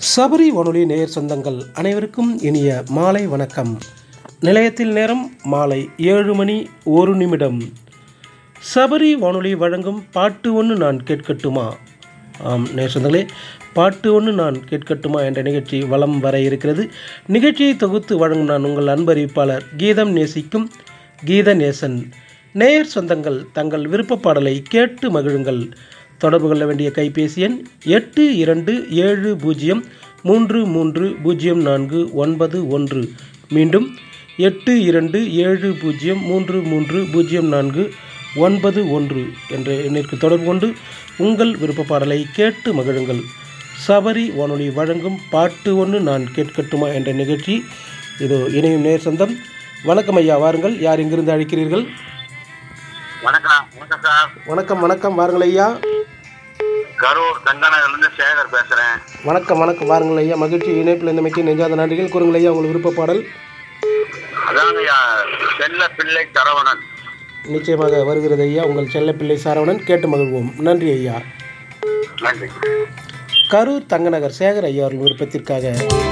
சபரி வானொலி நேயர் சொந்தங்கள் அனைவருக்கும் இனிய மாலை வணக்கம் நிலையத்தில் நேரம் மாலை ஏழு மணி ஒரு நிமிடம் சபரி வானொலி வழங்கும் பாட்டு ஒன்று நான் கேட்கட்டுமா ஆம் நேயர் சொந்தங்களே பாட்டு ஒன்று நான் கேட்கட்டுமா என்ற நிகழ்ச்சி வலம் வர இருக்கிறது நிகழ்ச்சியை தொகுத்து வழங்கும் நான் உங்கள் அன்பறிவிப்பாளர் கீதம் நேசிக்கும் கீத நேசன் நேயர் சொந்தங்கள் தங்கள் விருப்ப பாடலை கேட்டு மகிழுங்கள் தொடர்பு கொள்ள வேண்டிய கைபேசி எண் எட்டு இரண்டு ஏழு பூஜ்ஜியம் மூன்று மூன்று பூஜ்ஜியம் நான்கு ஒன்பது ஒன்று மீண்டும் எட்டு இரண்டு ஏழு பூஜ்ஜியம் மூன்று மூன்று பூஜ்ஜியம் நான்கு ஒன்பது ஒன்று என்ற எண்ணிற்கு தொடர்பு கொண்டு உங்கள் விருப்ப பாடலை கேட்டு மகிழுங்கள் சபரி வானொலி வழங்கும் பாட்டு ஒன்று நான் கேட்கட்டுமா என்ற நிகழ்ச்சி இதோ இணையும் நேர் சொந்தம் வணக்கம் ஐயா வாருங்கள் யார் இங்கிருந்து அழைக்கிறீர்கள் வணக்கம் வணக்கம் சார் வணக்கம் வணக்கம் வாருங்கள் ஐயா கரூர் கங்கநகர்ல இருந்து சேகர் பேசுறேன் வணக்கம் வணக்கம் வாருங்கள் ஐயா மகிழ்ச்சி இணைப்பில் இந்தமைக்கு நெஞ்சாத நன்றிகள் கூறுங்கள் ஐயா உங்கள் விருப்ப பாடல் அதாங்க ஐயா, செல்ல பிள்ளை சரவணன் நிச்சயமாக வருகிறது ஐயா உங்கள் செல்லப்பிள்ளை சாரவணன் கேட்டு மகிழ்வோம் நன்றி ஐயா நன்றி கரூர் தங்கநகர் சேகர் ஐயா அவர்கள் விருப்பத்திற்காக